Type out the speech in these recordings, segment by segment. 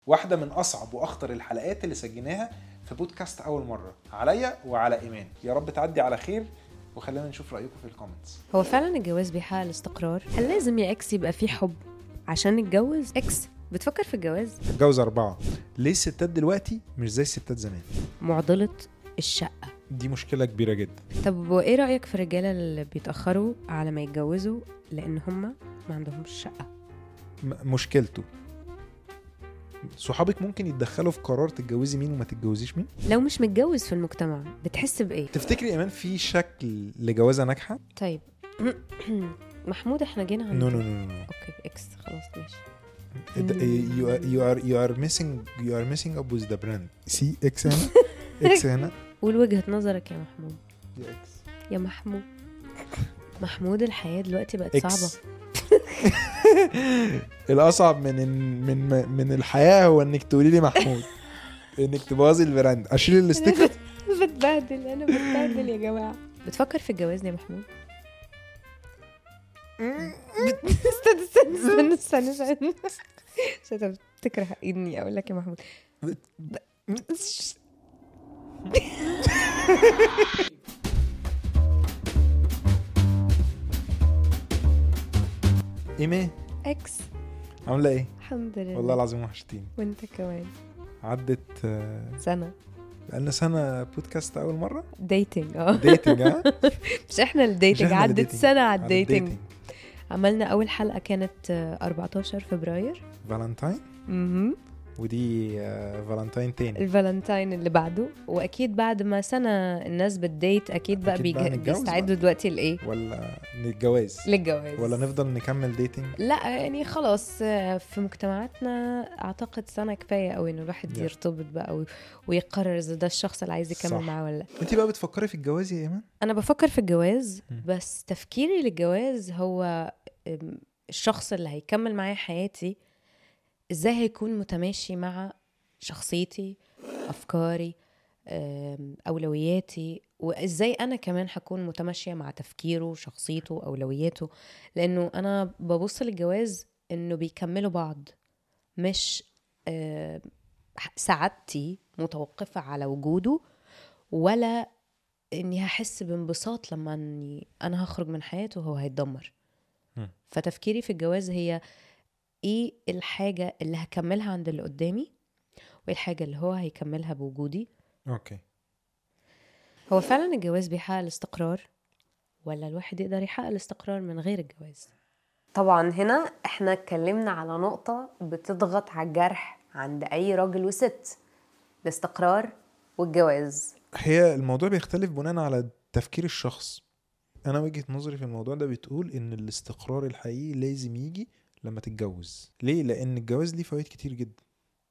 واحدة من أصعب وأخطر الحلقات اللي سجلناها في بودكاست أول مرة عليا وعلى إيمان يا رب تعدي على خير وخلينا نشوف رأيكم في الكومنتس هو فعلا الجواز بيحقق الاستقرار هل لازم يا اكس يبقى فيه حب عشان نتجوز اكس بتفكر في الجواز اتجوز أربعة ليه الستات دلوقتي مش زي الستات زمان معضله الشقه دي مشكلة كبيرة جدا طب وايه رايك في الرجاله اللي بيتاخروا على ما يتجوزوا لان هم ما عندهمش شقه م- مشكلته صحابك ممكن يتدخلوا في قرار تتجوزي مين وما تتجوزيش مين لو مش متجوز في المجتمع بتحس بايه تفتكري ايمان في شكل لجوازه ناجحه طيب محمود احنا جينا عند نو نو نو نو اوكي اكس خلاص ماشي you are you are you are missing you are missing up with the brand سي اكس هنا اكس هنا قول وجهه نظرك يا محمود دي اكس يا محمود محمود الحياه دلوقتي بقت إكس. صعبه الاصعب من من من الحياه هو انك تقولي لي محمود انك تبوظي البراند اشيل الاستيكر بتبهدل انا بتبهدل يا جماعه بتفكر في الجواز يا محمود استنى استنى استنى استنى استنى عشان انت بتكره اني اقول لك يا محمود ايمان اكس عامله ايه الحمد لله والله العظيم وحشتيني وانت كمان عدت آه، سنه بقالنا سنه بودكاست اول مره ديتنج اه ديتنج ها مش احنا الديتنج إحنا اللي عدت dating. سنه على على الديتنج الديتنج. عملنا اول حلقه كانت آه، 14 فبراير فالنتاين مهم. ودي آه، فالنتاين تاني الفالنتاين اللي بعده واكيد بعد ما سنه الناس بتديت اكيد بقى, أكيد بقى بيج... نتجوز بيستعدوا دلوقتي لايه ولا الجواز للجواز ولا نفضل نكمل ديتنج لا يعني خلاص آه، في مجتمعاتنا اعتقد سنه كفايه قوي انه الواحد Yeah. يرتبط بقى وي- ويقرر اذا ده الشخص اللي عايز يكمل صح. معاه ولا لا انت بقى بتفكري في الجواز يا ايمان انا بفكر في الجواز مم. بس تفكيري للجواز هو أم، الشخص اللي هيكمل معايا حياتي ازاي هيكون متماشي مع شخصيتي افكاري أم، اولوياتي وازاي انا كمان هكون متماشيه مع تفكيره شخصيته اولوياته لانه انا ببص للجواز انه بيكملوا بعض مش أم، سعادتي متوقفه على وجوده ولا اني هحس بانبساط لما اني انا هخرج من حياته وهو هيتدمر مم. فتفكيري في الجواز هي ايه الحاجة اللي هكملها عند اللي قدامي وايه الحاجة اللي هو هيكملها بوجودي اوكي هو فعلا الجواز بيحقق الاستقرار ولا الواحد يقدر يحقق الاستقرار من غير الجواز طبعا هنا احنا اتكلمنا على نقطة بتضغط على الجرح عند اي راجل وست الاستقرار والجواز هي الموضوع بيختلف بناء على تفكير الشخص انا وجهة نظري في الموضوع ده بتقول ان الاستقرار الحقيقي لازم يجي لما تتجوز ليه لان الجواز ليه فوائد كتير جدا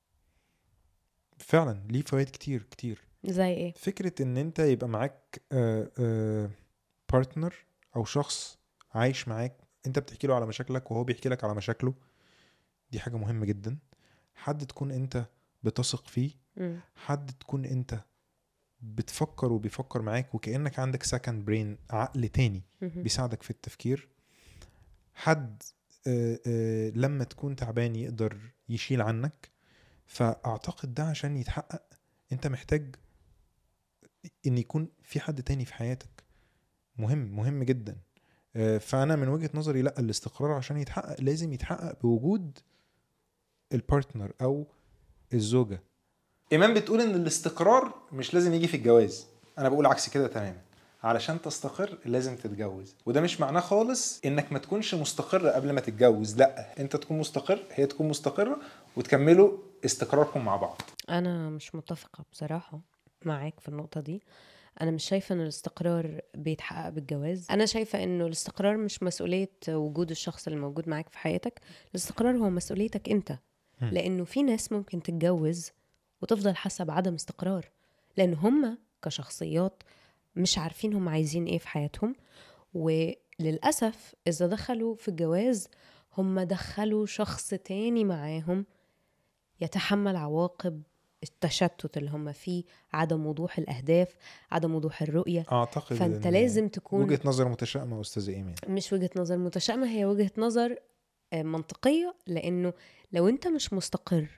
فعلا ليه فوائد كتير كتير زي ايه فكرة ان انت يبقى معاك بارتنر او شخص عايش معاك انت بتحكي له على مشاكلك وهو بيحكي لك على مشاكله دي حاجة مهمة جدا حد تكون انت بتثق فيه مم. حد تكون انت بتفكر وبيفكر معاك وكأنك عندك سكند برين عقل تاني مهم. بيساعدك في التفكير حد آه، آه، لما تكون تعبان يقدر يشيل عنك فأعتقد ده عشان يتحقق انت محتاج ان يكون في حد تاني في حياتك مهم مهم جدا آه، فأنا من وجهة نظري لا الاستقرار عشان يتحقق لازم يتحقق بوجود البارتنر أو الزوجة ايمان بتقول ان الاستقرار مش لازم يجي في الجواز انا بقول عكس كده تماما علشان تستقر لازم تتجوز وده مش معناه خالص انك ما تكونش مستقر قبل ما تتجوز لا انت تكون مستقر هي تكون مستقرة وتكملوا استقراركم مع بعض انا مش متفقه بصراحه معاك في النقطه دي انا مش شايفه ان الاستقرار بيتحقق بالجواز انا شايفه انه الاستقرار مش مسؤوليه وجود الشخص اللي موجود معاك في حياتك الاستقرار هو مسؤوليتك انت مم. لانه في ناس ممكن تتجوز وتفضل حاسه بعدم استقرار لان هم كشخصيات مش عارفين هم عايزين ايه في حياتهم وللاسف اذا دخلوا في الجواز هم دخلوا شخص تاني معاهم يتحمل عواقب التشتت اللي هم فيه عدم وضوح الأهداف عدم وضوح الرؤية اعتقد فأنت إن لازم تكون وجهة نظر متشائمة استاذ ايمان مش وجهة نظر متشائمة هي وجهة نظر آه، منطقية لأنه لو أنت مش مستقر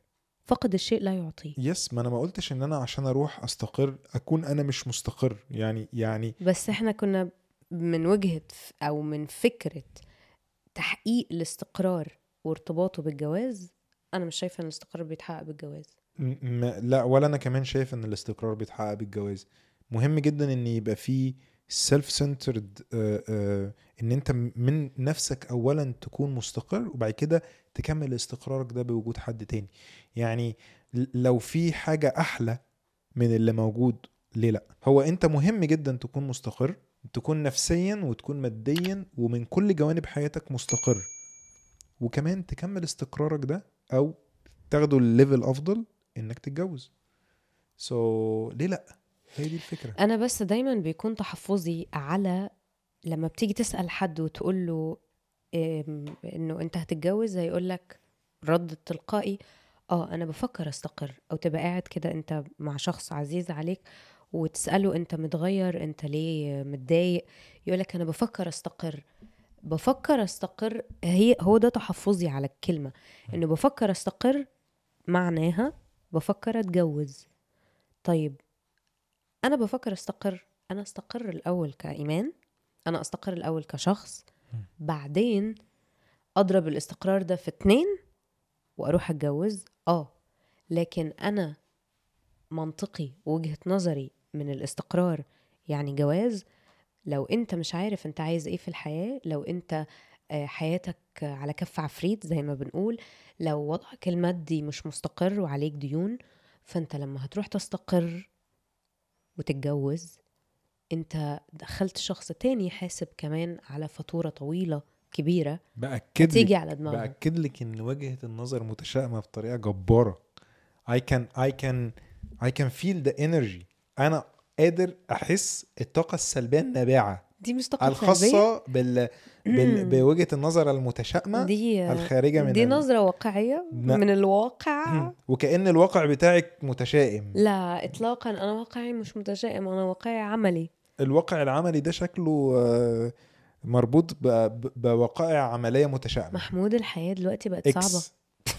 فقد الشيء لا يعطيه يس ما انا ما قلتش ان انا عشان اروح استقر اكون انا مش مستقر يعني يعني بس احنا كنا من وجهة ف- او من فكرة تحقيق الاستقرار وارتباطه بالجواز انا مش شايفة ان الاستقرار بيتحقق بالجواز م- ما لا ولا انا كمان شايف ان الاستقرار بيتحقق بالجواز مهم جدا ان يبقى في سيلف سنترد ان انت من نفسك اولا تكون مستقر وبعد كده تكمل استقرارك ده بوجود حد تاني يعني ل- لو في حاجة احلى من اللي موجود ليه لا هو انت مهم جدا تكون مستقر تكون نفسيا وتكون ماديا ومن كل جوانب حياتك مستقر وكمان تكمل استقرارك ده او تاخده الليفل افضل انك تتجوز سو so, ليه لا هي دي الفكره انا بس دايما بيكون تحفظي على لما بتيجي تسأل حد وتقول له إم، انه انت هتتجوز هيقول لك رد تلقائي اه انا بفكر استقر او تبقى قاعد كده انت مع شخص عزيز عليك وتسأله انت متغير انت ليه متضايق يقول لك انا بفكر استقر بفكر استقر هي هو ده تحفظي على الكلمة انه بفكر استقر معناها بفكر اتجوز طيب انا بفكر استقر انا استقر الاول كايمان انا استقر الاول كشخص بعدين اضرب الاستقرار ده في اتنين واروح اتجوز اه لكن انا منطقي وجهة نظري من الاستقرار يعني جواز لو انت مش عارف انت عايز ايه في الحياة لو انت آه، حياتك على كف عفريت زي ما بنقول لو وضعك المادي مش مستقر وعليك ديون فانت لما هتروح تستقر وتتجوز انت دخلت شخص تاني حاسب كمان على فاتورة طويلة كبيرة باكد تيجي لك على دماغه باكد لك ان وجهه النظر متشائمه بطريقه جباره I can I can I can feel the energy انا قادر احس الطاقه السلبيه النابعه دي مش طاقة سلبية الخاصه بال, بال... مم. بوجهه النظر المتشائمه دي الخارجه من دي ال- نظرة واقعية لا. من الواقع مم. وكأن الواقع بتاعك متشائم لا اطلاقا انا واقعي مش متشائم انا واقعي عملي الواقع العملي ده شكله آه، مربوط ب- ب- بوقائع عمليه متشائمه محمود الحياة دلوقتي بقت صعبة اكس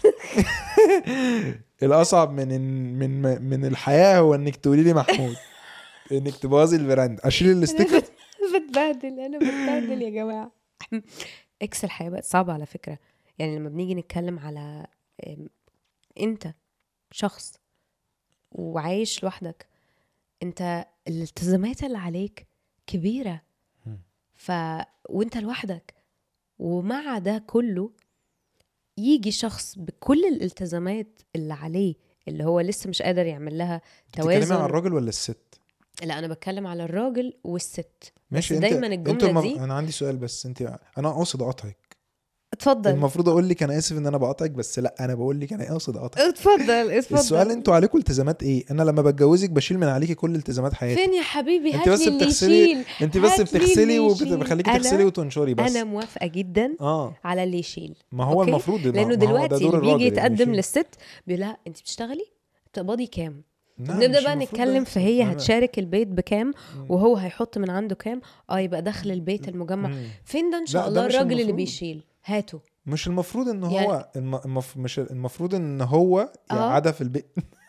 الاصعب من إن- من من الحياه هو انك تقولي لي محمود انك تبوظي البراند اشيل الاستيكر بتبهدل انا بتبهدل يا جماعه اكس الحياه بقت صعبه على فكره يعني لما بنيجي نتكلم على أم، انت شخص وعايش لوحدك انت الالتزامات اللي عليك كبيره مم. ف وانت لوحدك ومع ده كله يجي شخص بكل الالتزامات اللي عليه اللي هو لسه مش قادر يعمل لها بتتكلمي توازن عن الراجل ولا الست لا انا بتكلم على الراجل والست ماشي بس انت دايما انت الجملة المف... دي- انا عندي سؤال بس انت انا قاصد اقاطعك اتفضل المفروض اقول لك انا اسف ان انا بقاطعك بس لا انا بقول لك انا قاصد اقاطعك اتفضل اتفضل السؤال انتوا عليكم التزامات ايه انا لما بتجوزك بشيل من عليكي كل التزامات حياتي فين يا حبيبي انت هات بس لي اللي بتغسلي- يشيل انت بس هات لي بتغسلي اللي يشيل. وبخليكي أنا- تغسلي وتنشري بس انا موافقه جدا اه على اللي يشيل ما هو أوكي؟ المفروض ما- لانه ما هو ده دلوقتي دور اللي بيجي الراجل يعني يتقدم يشيل. للست بيقول لها انت بتشتغلي بتقبضي كام لا، نبدا مش بقى المفروض نتكلم ده في يحصل. هي أنا- هتشارك البيت بكام مم. وهو هيحط من عنده كام اه يبقى دخل البيت المجمع مم. فين ده ان شاء لا، ده الله مش الراجل اللي المفروض. بيشيل هاته مش المفروض ان يعني- هو الم... المف... مش المفروض ان هو آه. يقعدها في البيت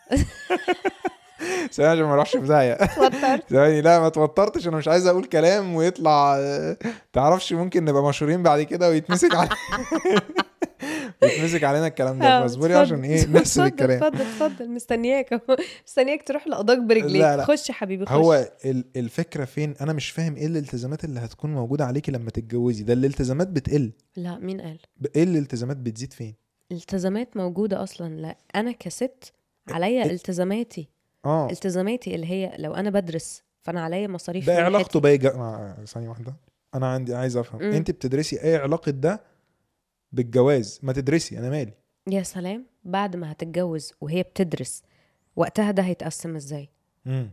ثواني عشان ما اروحش في داهيه اتوتر ثواني لا ما توترتش انا مش عايز اقول كلام ويطلع آه، تعرفش ممكن نبقى مشهورين بعد كده ويتمسك على ويتمسك علينا الكلام ده آه، فاصبري اتفضل. عشان ايه نحسب اتفضل الكلام اتفضل اتفضل مستنياك أهو. مستنياك تروح لقضاك برجليك لا، لا. خش يا حبيبي خش هو ال- الفكره فين انا مش فاهم ايه الالتزامات اللي هتكون موجوده عليكي لما تتجوزي ده الالتزامات بتقل لا مين قال ب- ايه الالتزامات بتزيد فين التزامات موجودة أصلا لا أنا كست عليا التزاماتي اه التزاماتي اللي هي لو أنا بدرس فأنا عليا مصاريف ده من علاقته بقى جا... مع... ثانيه واحده انا عندي عايز افهم مم. انت بتدرسي ايه علاقه ده بالجواز ما تدرسي انا مالي يا سلام بعد ما هتتجوز وهي بتدرس وقتها ده هيتقسم ازاي مم.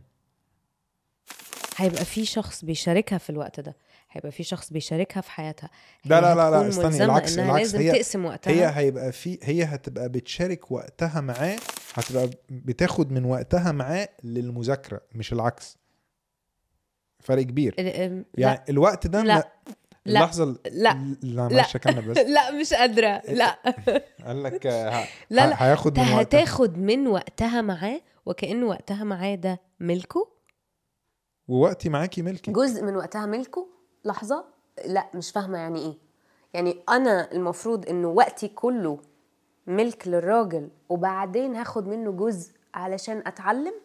هيبقى في شخص بيشاركها في الوقت ده هيبقى في شخص بيشاركها في حياتها لا هي لا لا لا هتكون استني ملزمة العكس إنها العكس لازم هي تقسم وقتها هي هيبقى في هي هتبقى بتشارك وقتها معاه هتبقى بتاخد من وقتها معاه للمذاكره مش العكس فرق كبير ال- ام- يعني الوقت ده لا. ما- لا. اللحظه ال- لا لا لا. معلش اكمل بس لا مش قادره لا قال لك آه، ه- لا، ه- لا. هياخد انت من وقتها هتاخد من وقتها معاه وكأن وقتها معاه ده ملكه ووقتي معاكي ملكي جزء من وقتها ملكه لحظة لا مش فاهمة يعني ايه يعني انا المفروض انه وقتي كله ملك للراجل وبعدين هاخد منه جزء علشان اتعلم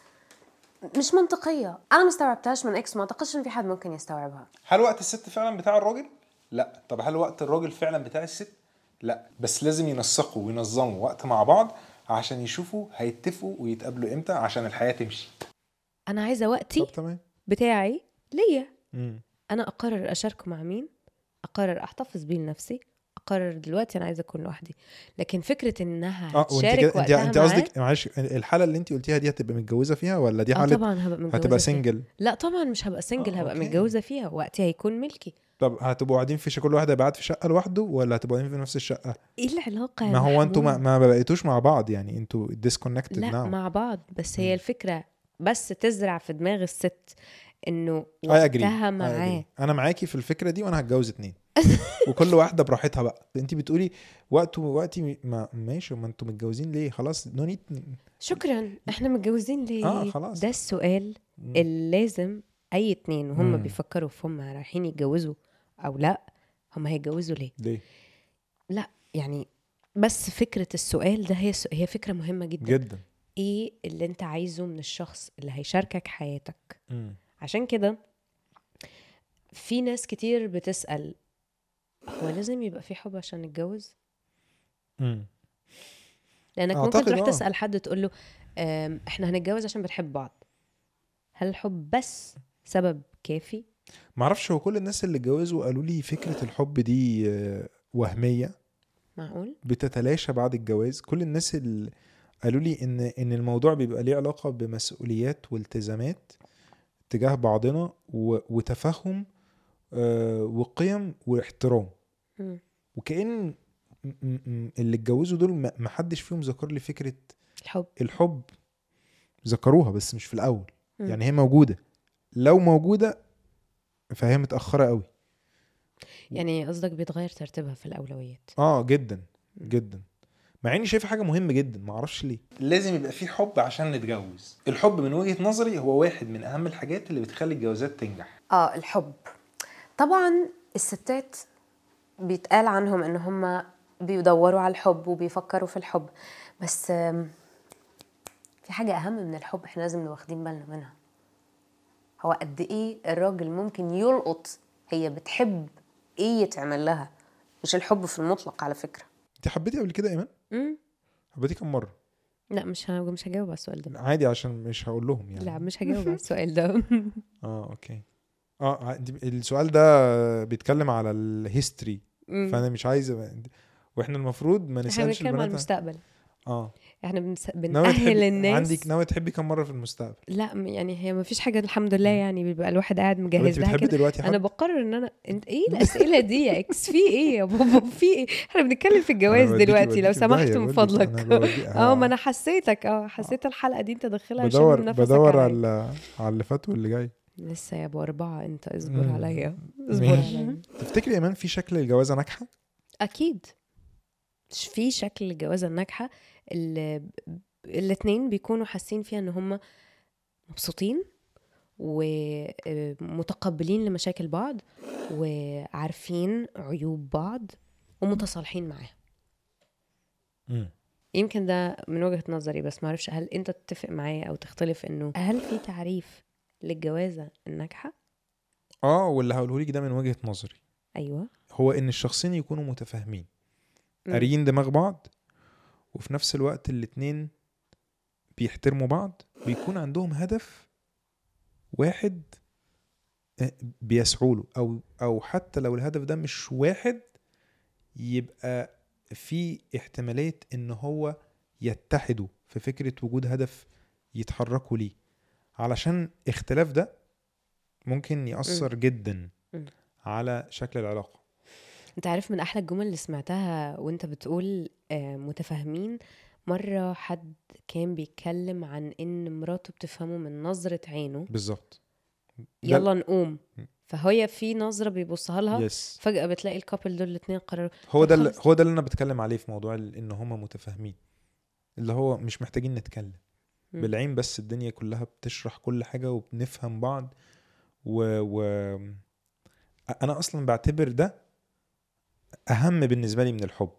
مش منطقية انا ما استوعبتهاش من اكس ما اعتقدش ان في حد ممكن يستوعبها هل وقت الست فعلا بتاع الراجل؟ لا طب هل وقت الراجل فعلا بتاع الست؟ لا بس لازم ينسقوا وينظموا وقت مع بعض عشان يشوفوا هيتفقوا ويتقابلوا امتى عشان الحياة تمشي انا عايزة وقتي طب تمام بتاعي ليا مم. انا اقرر اشاركه مع مين اقرر احتفظ بيه لنفسي اقرر دلوقتي انا عايزه اكون لوحدي لكن فكره انها اه وانت هتشارك كده انت وقتها انت معاه قصدك معلش الحاله اللي انت قلتيها دي هتبقى متجوزه فيها ولا دي اه حاله طبعا هبقى متجوزه هتبقى فيها. سنجل لا طبعا مش هبقى سنجل آه، هبقى أوكي. متجوزه فيها وقتي هيكون ملكي طب هتبقوا قاعدين في شقه كل واحد هيبقى قاعد في شقه لوحده ولا هتبقوا قاعدين في نفس الشقه ايه العلاقه يا ما هو انتوا ما, محمود؟ ما بقيتوش مع بعض يعني انتوا disconnected لا now مع بعض بس هي مم. الفكره بس تزرع في دماغ الست انه I agree. وقتها I معاه agree. انا معاكي في الفكره دي وانا هتجوز اتنين وكل واحده براحتها بقى انت بتقولي وقت وقتي ما ماشي ما انتوا متجوزين ليه خلاص نو نيد شكرا احنا متجوزين ليه آه، خلاص. ده السؤال اللي لازم اي اتنين وهم مم. بيفكروا في هم رايحين يتجوزوا او لا هم هيتجوزوا ليه ليه لا يعني بس فكرة السؤال ده هي هي فكرة مهمة جدا جدا ايه اللي انت عايزه من الشخص اللي هيشاركك حياتك مم. عشان كده في ناس كتير بتسأل هو لازم يبقى في حب عشان نتجوز مم. لانك ممكن أعتقد تروح آه. تسأل حد تقول له "أم، احنا هنتجوز عشان بنحب بعض هل الحب بس سبب كافي معرفش هو كل الناس اللي اتجوزوا قالوا لي فكره الحب دي آه، وهميه معقول بتتلاشى بعد الجواز كل الناس اللي قالوا لي ان ان الموضوع بيبقى ليه علاقه بمسؤوليات والتزامات تجاه بعضنا و- وتفهم آه، وقيم واحترام مم. وكأن م- م- م- اللي اتجوزوا دول ما ما حدش فيهم ذكر لي فكره الحب الحب ذكروها بس مش في الاول مم. يعني هي موجوده لو موجوده فهي متاخره قوي يعني قصدك بيتغير ترتيبها في الاولويات اه جدا جدا مع اني شايف حاجه مهمه جدا ما اعرفش ليه لازم يبقى في حب عشان نتجوز الحب من وجهه نظري هو واحد من اهم الحاجات اللي بتخلي الجوازات تنجح اه الحب طبعا الستات بيتقال عنهم ان هم بيدوروا على الحب وبيفكروا في الحب بس آم، في حاجة أهم من الحب احنا لازم نبقى واخدين بالنا منها هو قد ايه الراجل ممكن يلقط هي بتحب ايه يتعمل لها مش الحب في المطلق على فكرة انت حبيتي قبل كده يا ايمان مم. حبيتي كم مره لا مش ه- مش هجاوب على السؤال ده عادي عشان مش هقول لهم يعني لا مش هجاوب على السؤال ده اه اوكي اه ع- دي- السؤال ده بيتكلم على الهيستوري مم. فانا مش عايز واحنا المفروض ما احنا نسالش بنتكلم على البنات المستقبل اه احنا بنس... ناوي بنأهل تحبي الناس عندك ناوي تحبي كم مره في المستقبل لا م- يعني هي ما فيش حاجه الحمد لله يعني بيبقى الواحد قاعد طب مجهز انت لها بتحبي كده دلوقتي انا حد بقرر ان انا انت ايه الاسئله دي يا اكس في ايه يا بابا في ايه احنا بنتكلم في الجواز بوديكي- دلوقتي لو بوديكي في سمحت داهية، من بقول لك. أنا فضلك بودي- اه ما انا حسيتك اه حسيت الحلقه دي انت داخلها بدور عشان نفسك بدور عليا. على على اللي فات واللي جاي لسه يا ابو اربعه انت اصبر مم. عليا اصبر ماشي. عليا تفتكري يا ايمان في شكل الجوازه ناجحه اكيد ش- في شكل الجوازه الناجحه اللي الاتنين بيكونوا حاسين فيها ان هم مبسوطين ومتقبلين لمشاكل بعض وعارفين عيوب بعض ومتصالحين معاها يمكن ده من وجهة نظري بس معرفش هل انت تتفق معايا او تختلف انه هل في تعريف للجوازة الناجحة؟ اه واللي هقوله لك ده من وجهه نظري ايوه هو ان الشخصين يكونوا متفاهمين مم. قاريين دماغ بعض وفي نفس الوقت الاتنين بيحترموا بعض بيكون عندهم هدف واحد آه، بيسعوا له او او حتى لو الهدف ده مش واحد يبقى في احتماليه ان هو يتحدوا في فكره وجود هدف يتحركوا ليه علشان اختلاف ده ممكن يأثر جدا مم. على شكل العلاقه انت عارف من احلى الجمل اللي سمعتها وانت بتقول آه، متفاهمين مرة حد كان بيتكلم عن ان مراته بتفهمه من نظرة عينه بالظبط يلا نقوم م. فهي في نظره بيبصها لها يس فجاه بتلاقي الكابل دول الاثنين قرروا هو ده طب اللي خلاص. هو ده اللي انا بتكلم عليه في موضوع ال- ان هما متفاهمين اللي هو مش محتاجين نتكلم م. بالعين بس الدنيا كلها بتشرح كل حاجه وبنفهم بعض و, و... انا اصلا بعتبر ده اهم بالنسبه لي من الحب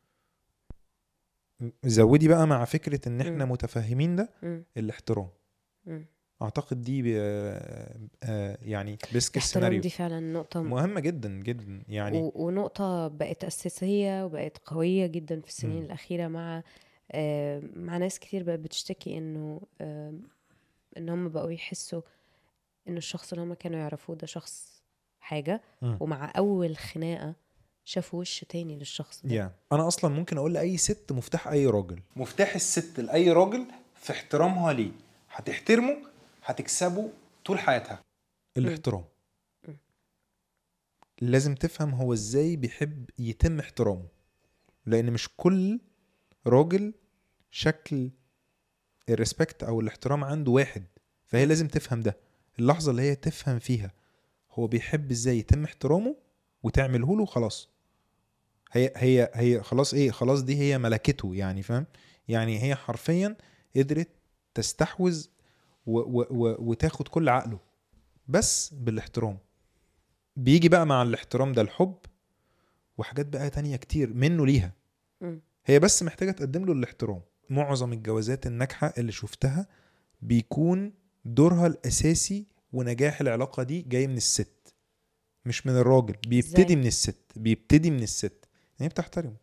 زودي بقى مع فكره ان احنا م. متفاهمين ده م. الاحترام م. اعتقد دي ب... آه، يعني بيسك الاحترام السيناريو دي فعلا نقطه مهمه جدا جدا يعني و- ونقطة بقت أساسية وبقت قوية جدا في السنين مم. الأخيرة مع آه، مع ناس كتير بقت بتشتكي إنه آه، إن هم بقوا يحسوا إنه الشخص اللي هم كانوا يعرفوه ده شخص حاجة مم. ومع أول خناقة شافوا وش تاني للشخص ده يا انا اصلا ممكن اقول لاي ست مفتاح اي راجل مفتاح الست لاي راجل في احترامها ليه هتحترمه هتكسبه طول حياتها الاحترام مم. لازم تفهم هو ازاي بيحب يتم احترامه لان مش كل راجل شكل الريسبكت او الاحترام عنده واحد فهي لازم تفهم ده اللحظه اللي هي تفهم فيها هو بيحب ازاي يتم احترامه وتعمله له خلاص هي هي هي خلاص ايه خلاص دي هي ملكته يعني فاهم يعني هي حرفيا قدرت تستحوذ و و و وتاخد كل عقله بس بالاحترام بيجي بقى مع الاحترام ده الحب وحاجات بقى تانية كتير منه ليها مم. هي بس محتاجة تقدم له الاحترام معظم الجوازات الناجحة اللي شفتها بيكون دورها الأساسي ونجاح العلاقة دي جاي من الست مش من الراجل بيبتدي إزاي؟ من الست بيبتدي من الست هي بتحترمه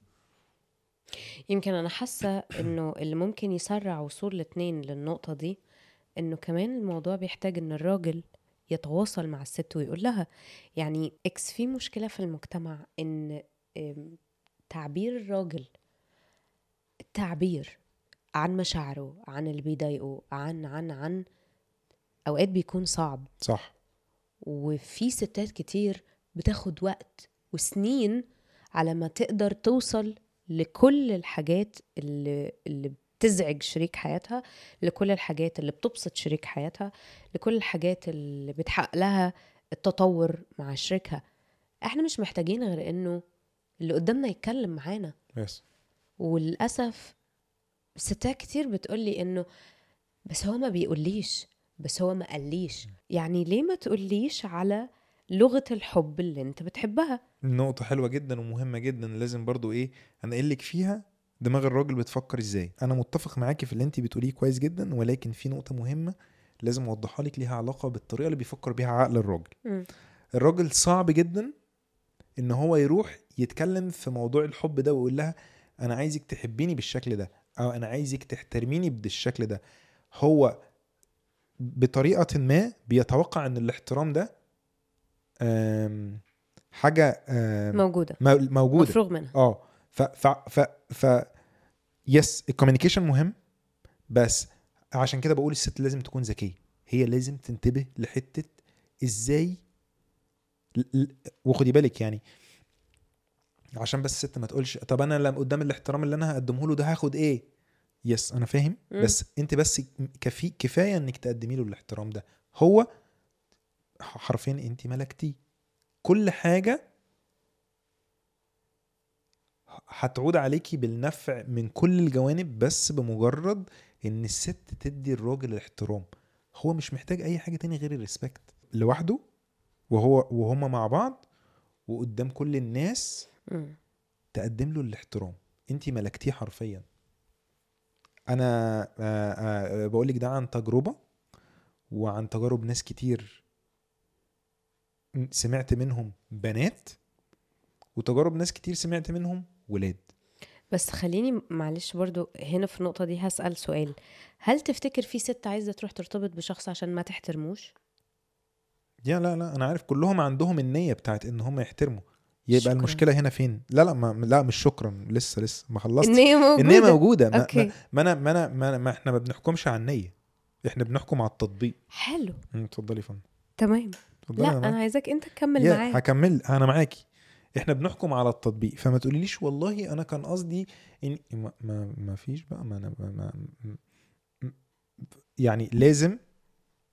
يمكن أنا حاسة إنه اللي ممكن يسرع وصول الاتنين للنقطة دي إنه كمان الموضوع بيحتاج إن الراجل يتواصل مع الست ويقول لها يعني اكس في مشكلة في المجتمع إن إم، تعبير الراجل التعبير عن مشاعره عن اللي بيضايقه عن عن عن أوقات بيكون صعب صح وفي ستات كتير بتاخد وقت وسنين على ما تقدر توصل لكل الحاجات اللي, اللي بتزعج شريك حياتها لكل الحاجات اللي بتبسط شريك حياتها لكل الحاجات اللي بتحقق لها التطور مع شريكها احنا مش محتاجين غير انه اللي قدامنا يتكلم معانا يس وللاسف ستات كتير بتقولي انه بس هو ما بيقوليش بس هو ما قاليش يعني ليه ما تقوليش على لغة الحب اللي انت بتحبها نقطة حلوة جدا ومهمة جدا لازم برضو ايه انقلك فيها دماغ الراجل بتفكر ازاي انا متفق معاكي في اللي انت بتقوليه كويس جدا ولكن في نقطة مهمة لازم اوضحها لك ليها علاقة بالطريقة اللي بيفكر بيها عقل الراجل مم. الراجل صعب جدا ان هو يروح يتكلم في موضوع الحب ده ويقول لها انا عايزك تحبيني بالشكل ده او انا عايزك تحترميني بالشكل ده هو بطريقة ما بيتوقع ان الاحترام ده آم، حاجة آم، موجودة مو- موجودة مفروغ منها اه ف ف ف ف يس الكوميونيكيشن مهم بس عشان كده بقول الست لازم تكون ذكيه هي لازم تنتبه لحته ازاي ل- ل- وخدي بالك يعني عشان بس الست ما تقولش طب انا لما قدام الاحترام اللي انا هقدمه له ده هاخد ايه يس انا فاهم مم. بس انت بس كفي كفايه انك تقدمي له الاحترام ده هو حرفيا انت ملكتيه كل حاجه هتعود عليكي بالنفع من كل الجوانب بس بمجرد ان الست تدي الراجل الاحترام هو مش محتاج اي حاجه تاني غير الريسبكت لوحده وهو وهما مع بعض وقدام كل الناس مم. تقدم له الاحترام انت ملكتيه حرفيا انا آه، آه، بقول لك ده عن تجربه وعن تجارب ناس كتير سمعت منهم بنات وتجارب ناس كتير سمعت منهم ولاد بس خليني معلش برضو هنا في النقطة دي هسأل سؤال هل تفتكر في ست عايزة تروح ترتبط بشخص عشان ما تحترموش؟ يا لا لا انا عارف كلهم عندهم النية بتاعت ان هم يحترموا يبقى شكراً. المشكلة هنا فين لا لا ما لا مش شكرا لسه لسه ما خلصت النية موجودة النية موجودة ما, اوكي ما, ما انا ما انا ما, أنا- ما احنا ما بنحكمش على النية احنا بنحكم على التطبيق حلو مم، اتفضلي يا فندم تمام اتفضلي لا أنا معاك. انا عايزاك انت تكمل يا معايا هكمل انا معاكي احنا بنحكم على التطبيق فما تقوليليش والله انا كان قصدي ان ما, ما, ما فيش بقى ما, أنا ما, ما م- يعني لازم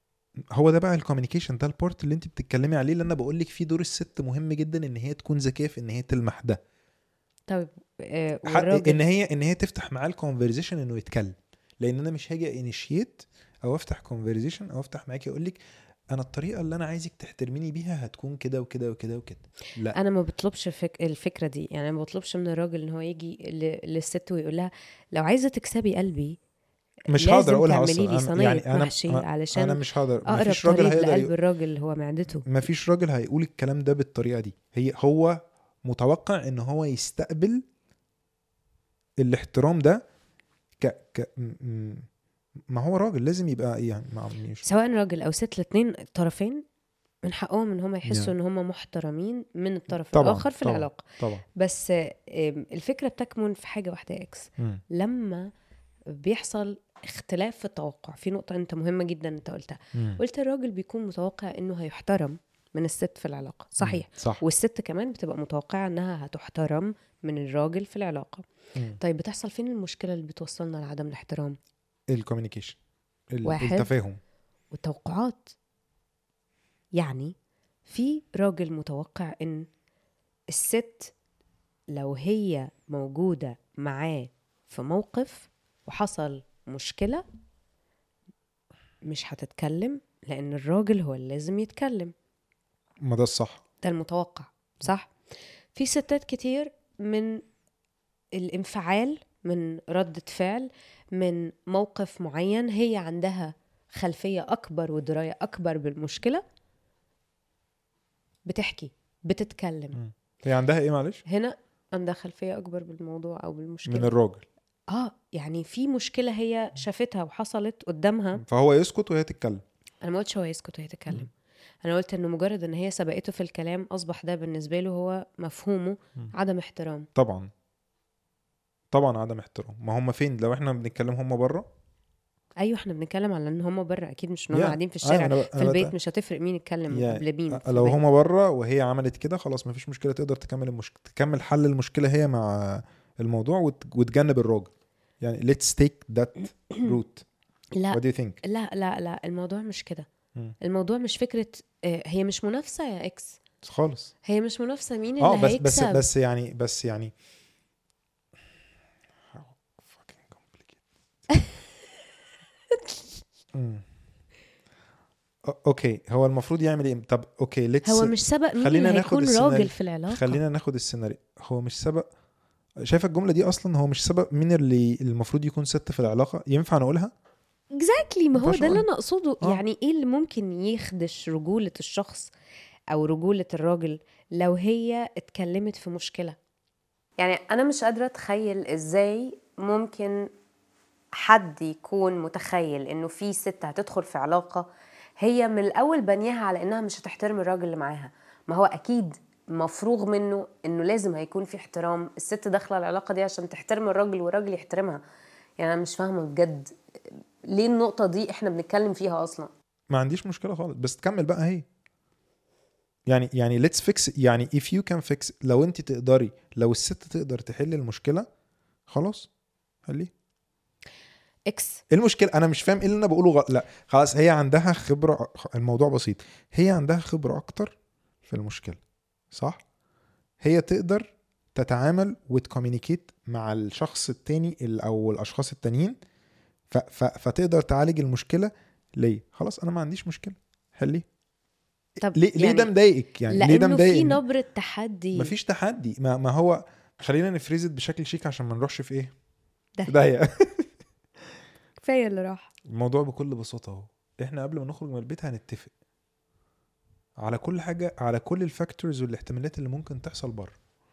هو ده بقى الكوميونيكيشن ده البورت اللي انت بتتكلمي عليه اللي انا بقول لك فيه دور الست مهم جدا ان هي تكون ذكيه في ان هي تلمح ده طيب آه ح- والراجل ان هي ان هي تفتح معاه الكونفرزيشن انه يتكلم لان انا مش هاجي انيشيت او افتح كونفرزيشن او افتح معاكي اقول لك انا الطريقه اللي انا عايزك تحترميني بيها هتكون كده وكده وكده وكده لا انا ما بطلبش فك... الفكره دي يعني ما بطلبش من الراجل ان هو يجي ل... للست ويقول لها لو عايزه تكسبي قلبي مش لازم هقدر اقولها تعملي اصلا لي أنا- صينية يعني انا محشي انا علشان مش هقدر اقرب مفيش راجل طريق هيقدر لقلب يقول الراجل اللي هو معدته مفيش راجل هيقول الكلام ده بالطريقه دي هي هو متوقع ان هو يستقبل الاحترام ده ك ك م- م- ما هو راجل لازم يبقى يعني ما مش سواء راجل او ست الاثنين الطرفين من حقهم ان هم يحسوا Yeah. ان هم محترمين من الطرف طبعاً، الاخر في طبعاً. العلاقه طبعا بس آم، الفكره بتكمن في حاجه واحده يا اكس مم. لما بيحصل اختلاف في التوقع في نقطه انت مهمه جدا انت قلتها مم. قلت الراجل بيكون متوقع انه هيحترم من الست في العلاقه صحيح صح والست كمان بتبقى متوقعه انها هتحترم من الراجل في العلاقه مم. طيب بتحصل فين المشكله اللي بتوصلنا لعدم الاحترام الكوميونيكيشن ال- واحد. التفاهم والتوقعات يعني في راجل متوقع ان الست لو هي موجودة معاه في موقف وحصل مشكلة مش هتتكلم لأن الراجل هو اللي لازم يتكلم ما ده الصح ده المتوقع صح في ستات كتير من الانفعال من ردة فعل من موقف معين هي عندها خلفية أكبر ودراية أكبر بالمشكلة بتحكي بتتكلم هي عندها ايه معلش هنا عندها خلفية أكبر بالموضوع أو بالمشكلة من الراجل آه يعني في مشكلة هي شافتها وحصلت قدامها فهو يسكت وهي تتكلم انا ما قلتش هو يسكت وهي تتكلم انا قلت انه مجرد ان هي سبقته في الكلام اصبح ده بالنسبه له هو مفهومه مم. عدم احترام طبعا طبعا عدم احترام ما هم فين لو احنا بنتكلم هم بره ايوه احنا بنتكلم على ان هم بره اكيد مش ان هم Yeah. قاعدين في أيوة، الشارع أنا ب- في أنا البيت بت- مش هتفرق مين يتكلم Yeah. قبل مين في لو البيت. هما بره وهي عملت كده خلاص مفيش مشكله تقدر تكمل المشكله تكمل حل المشكله هي مع الموضوع وت... وتجنب الراجل يعني let's take that route لا what do you think لا لا لا الموضوع مش كده مم. الموضوع مش فكره آه، هي مش منافسه يا اكس خالص هي مش منافسه مين اه اللي بس بس هيكسب بس يعني بس يعني How fucking complicated. مم. أو- اوكي هو المفروض يعمل ايه طب اوكي let's هو مش سبق مين خلينا اللي ناخد هيكون السيناريو. راجل في العلاقه خلينا ناخد السيناريو هو مش سبق شايف الجمله دي اصلا هو مش سبق مين اللي المفروض يكون ست في العلاقه ينفع نقولها اكزاكتلي ما هو ينفعش ده اللي أقول. انا اقصده آه. يعني ايه اللي ممكن يخدش رجوله الشخص او رجوله الراجل لو هي اتكلمت في مشكله يعني انا مش قادره اتخيل ازاي ممكن حد يكون متخيل انه في ست هتدخل في علاقه هي من الاول بنيها على انها مش هتحترم الراجل اللي معاها ما هو اكيد مفروغ منه انه لازم هيكون في احترام الست داخله العلاقه دي عشان تحترم الراجل والراجل يحترمها يعني انا مش فاهمه بجد ليه النقطه دي احنا بنتكلم فيها اصلا ما عنديش مشكله خالص بس تكمل بقى هي يعني يعني let's fix يعني if you can fix لو انت تقدري لو الست تقدر تحل المشكله خلاص حليه اكس ايه المشكله انا مش فاهم ايه اللي انا بقوله غلط لا خلاص هي عندها خبره الموضوع بسيط هي عندها خبره اكتر في المشكله صح هي تقدر تتعامل وتكومينيكيت مع الشخص التاني ال- او الاشخاص التانيين ف ف فتقدر تعالج المشكله ليه خلاص انا ما عنديش مشكله حليه طب ليه ليه ده مضايقك يعني ليه ده لانه في مضايق نبره تحدي مفيش تحدي ما, ما هو خلينا نفريزت بشكل شيك عشان ما نروحش في ايه ده. في داهيه كفايه اللي راح الموضوع بكل بساطه اهو احنا قبل ما نخرج من البيت هنتفق على كل حاجه على كل الفاكتورز والاحتمالات اللي ممكن تحصل بره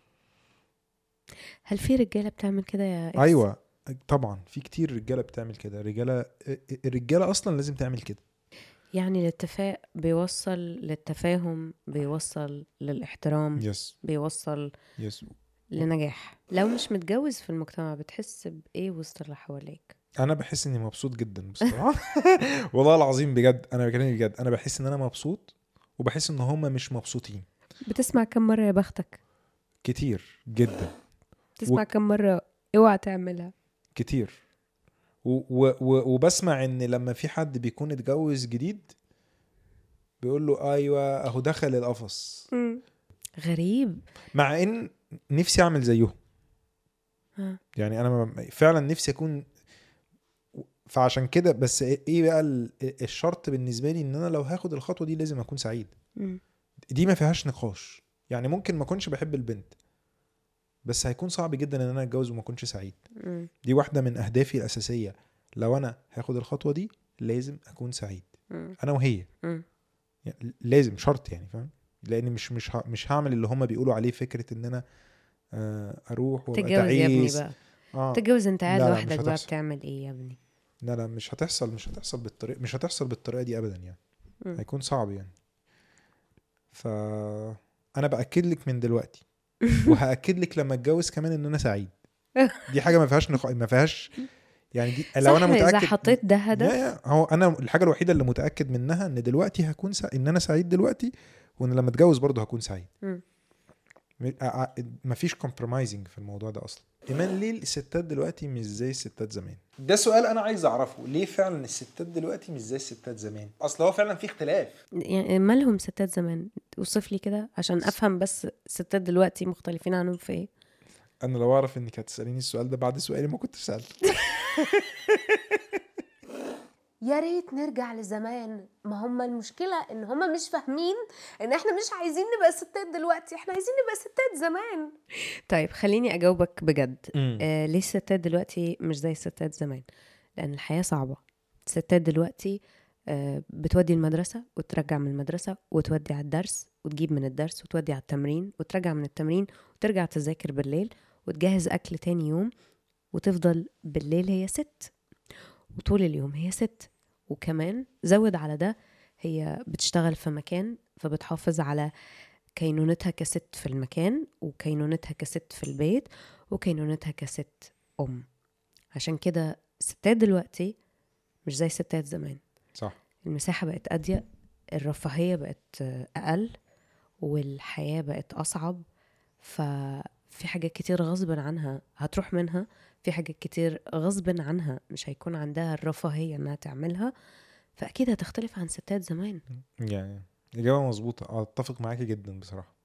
هل في رجاله بتعمل كده يا اكس ايوه طبعا في كتير رجاله بتعمل كده رجاله الرجاله اصلا لازم تعمل كده يعني الاتفاق بيوصل للتفاهم بيوصل للاحترام يس بيوصل يس لنجاح لو مش متجوز في المجتمع بتحس بايه وسط اللي حواليك انا بحس اني مبسوط جدا بصراحه والله العظيم بجد انا بكلمك بجد انا بحس ان انا مبسوط وبحس ان هم مش مبسوطين بتسمع كم مره يا بختك كتير جدا بتسمع و- كم مره اوعى تعملها كتير و و و وبسمع ان لما في حد بيكون اتجوز جديد بيقول له ايوه اهو دخل القفص غريب مع ان نفسي اعمل زيهم ها. يعني انا ما- فعلا نفسي اكون فعشان كده بس ايه بقى ال- الشرط بالنسبه لي ان انا لو هاخد الخطوه دي لازم اكون سعيد مم. دي ما فيهاش نقاش يعني ممكن ما اكونش بحب البنت بس هيكون صعب جدا ان انا اتجوز وما اكونش سعيد مم. دي واحده من اهدافي الاساسيه لو انا هاخد الخطوه دي لازم اكون سعيد مم. انا وهي مم. يعني لازم شرط يعني فاهم لان مش مش ه- مش هعمل اللي هم بيقولوا عليه فكره ان انا آه، اروح وابقى تتجوز يا ابني تعيس بقى اه تتجوز انت قاعد لا، لا، لوحدك مش بقى هتحصل. بتعمل ايه يا ابني لا لا مش هتحصل مش هتحصل بالطريقه مش هتحصل بالطريقه دي ابدا يعني مم. هيكون صعب يعني ف انا باكد لك من دلوقتي وهاكد لك لما اتجوز كمان ان انا سعيد دي حاجه ما فيهاش نقاش ما فيهاش يعني دي لو انا صح، متاكد اذا حطيت ده يا هدف يا هو انا الحاجه الوحيده اللي متاكد منها ان دلوقتي هكون سع... ان انا سعيد دلوقتي وان لما اتجوز برضه هكون سعيد مم. م- ع- ع- مفيش كومبرومايزنج في الموضوع ده اصلا ايمان ليه الستات دلوقتي مش زي الستات زمان ده سؤال انا عايز اعرفه ليه فعلا الستات دلوقتي مش زي الستات زمان اصل هو فعلا في اختلاف يعني مالهم ستات زمان اوصف لي كده عشان افهم بس ستات دلوقتي مختلفين عنهم في ايه انا لو اعرف انك هتساليني السؤال ده بعد سؤالي ما كنتش سالت يا ريت نرجع لزمان ما هم المشكلة ان هم مش فاهمين ان احنا مش عايزين نبقى ستات دلوقتي احنا عايزين نبقى ستات زمان طيب خليني اجاوبك بجد آه ليه الستات دلوقتي مش زي الستات زمان لان الحياه صعبه الستات دلوقتي آه بتودي المدرسه وترجع من المدرسه وتودي على الدرس وتجيب من الدرس وتودي على التمرين وترجع من التمرين وترجع تذاكر بالليل وتجهز اكل تاني يوم وتفضل بالليل هي ست وطول اليوم هي ست وكمان زود على ده هي بتشتغل في مكان فبتحافظ على كينونتها كست في المكان وكينونتها كست في البيت وكينونتها كست أم عشان كده الستات دلوقتي مش زي الستات زمان صح المساحة بقت أضيق الرفاهية بقت أقل والحياة بقت أصعب ففي حاجات كتير غصبا عنها هتروح منها في حاجات كتير غصبا عنها مش هيكون عندها الرفاهية إنها تعملها فأكيد هتختلف عن ستات زمان يعني اجابه مظبوطه اتفق معاكي جدا بصراحه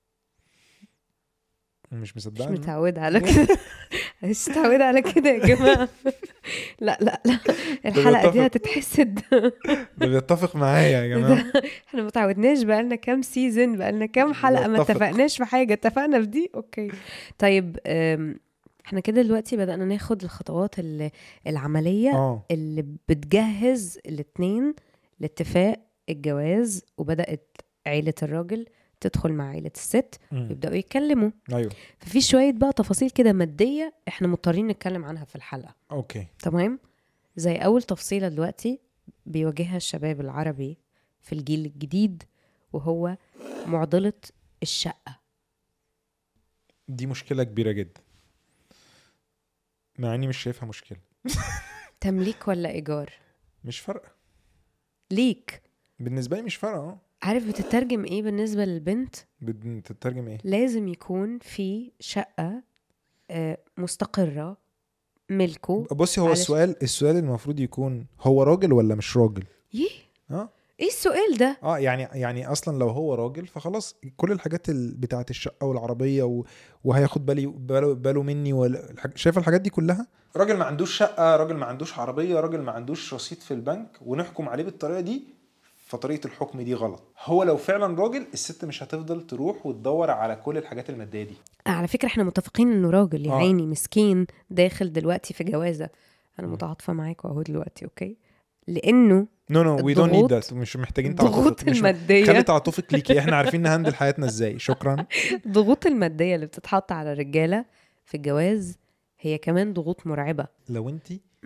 مش مش مصدقني متعودة على كده مش متعودة على كده يا جماعة لا لا لا الحلقة دي بيتفق. هتتحسد ده بيتفق معايا يا جماعه احنا متعودناش بقالنا كام سيزون بقالنا كام حلقة ما بتفق. اتفقناش في حاجة اتفقنا في دي اوكي طيب أم، احنا كده دلوقتي بدأنا ناخد الخطوات ال- العملية اه اللي بتجهز الاتنين لاتفاق الجواز وبدأت عيلة الراجل تدخل مع عيلة الست مم. يبدأوا يتكلموا ايوه ففي شوية بقى تفاصيل كده مادية احنا مضطرين نتكلم عنها في الحلقة اوكي تمام زي أول تفصيلة دلوقتي بيواجهها الشباب العربي في الجيل الجديد وهو معضلة الشقة دي مشكله كبيره جدا مع اني مش شايفها مشكله تمليك ولا إيجار مش فارقه ليك بالنسبه لي مش فارقه اه عارف بتترجم ايه بالنسبة للبنت بتترجم ايه لازم يكون في شقة آه، مستقرة ملكه بصي هو علش- السؤال السؤال المفروض يكون هو راجل ولا مش راجل يه اه ايه السؤال ده اه يعني يعني اصلا لو هو راجل فخلاص كل الحاجات ال- بتاعه الشقه والعربيه و... وهياخد بالي باله, باله مني ولا الحاج... شايفه الحاجات دي كلها راجل ما عندوش شقه راجل ما عندوش عربيه راجل ما عندوش رصيد في البنك ونحكم عليه بالطريقه دي فطريقه الحكم دي غلط هو لو فعلا راجل الست مش هتفضل تروح وتدور على كل الحاجات الماديه دي على فكرة احنا متفقين انه راجل يا آه. عيني مسكين داخل دلوقتي في جوازة انا مم. متعاطفة معاك اهو دلوقتي اوكي لانه نو نو وي دونت نيد الضغوط- ذات مش محتاجين الضغوط تعاطفك مش خلي المادية تعاطفك ليكي احنا عارفين نهندل حياتنا ازاي شكرا الضغوط المادية اللي بتتحط على الرجالة في الجواز هي كمان ضغوط مرعبة لو انت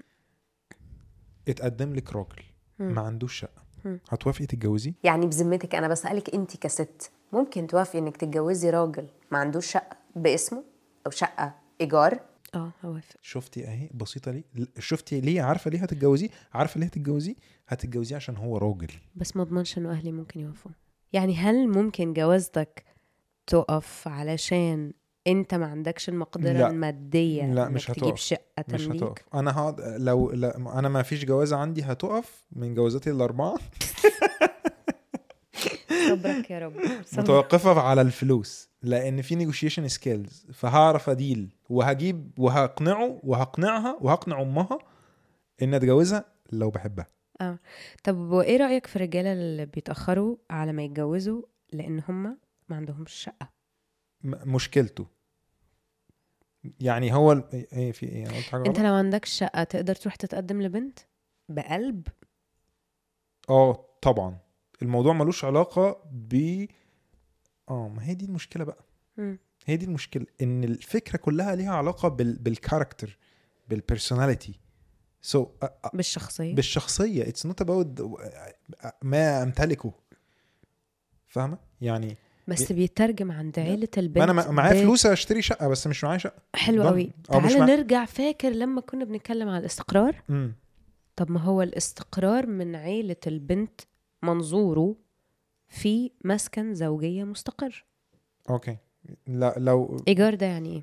اتقدم لك راجل مم. ما عندوش شقه مم. هتوافقي تتجوزيه يعني بذمتك انا بسألك انت كست ممكن توافقي انك تتجوزي راجل ما عندوش شقة باسمه او شقة ايجار اه هوافق شفتي اهي بسيطه ليه ل- شفتي ليه عارفه ليه هتتجوزيه عارفه ليه هتتجوزيه هتتجوزيه عشان هو راجل بس ما اضمنش انه اهلي ممكن يوافقوا يعني هل ممكن جوازتك تقف علشان انت ما عندكش المقدرة لا. المادية لا، إنك مش تجيب هتقف. شقة مش تمليك هتقف انا هقعد لو لا انا ما فيش جوازه عندي هتقف من جوازاتي الاربعه صبرك يا رب صبرك. متوقفه على الفلوس لان في نيجوشيشن سكيلز فهعرف اديل وهجيب وهقنعه وهقنعها وهقنع امها ان اتجوزها لو بحبها طب وايه رايك في الرجاله اللي بيتاخروا على ما يتجوزوا لان هم ما عندهمش شقه م- مشكلته يعني هو ال- ايه في ايه انا قلت حاجه انت غلط؟ لو عندكش شقه تقدر تروح تتقدم لبنت بقلب اه طبعا الموضوع ملوش علاقه ب اه ما هي دي المشكله بقى مم. هي دي المشكله ان الفكره كلها ليها علاقه بال بالكاركتر بالبيرسوناليتي سو so, بالشخصيه بالشخصيه اتس نوت اباوت ما امتلكه فاهمه يعني بس بيترجم عند عيله البنت ما انا مع- معايا ب- فلوس اشتري شقه بس مش معايا شقه حلو ضن. قوي أو مش تعالى مع- نرجع فاكر لما كنا بنتكلم على الاستقرار امم طب ما هو الاستقرار من عيلة البنت منظوره في مسكن زوجية مستقر اوكي لا لو إيجار ده يعني إيه؟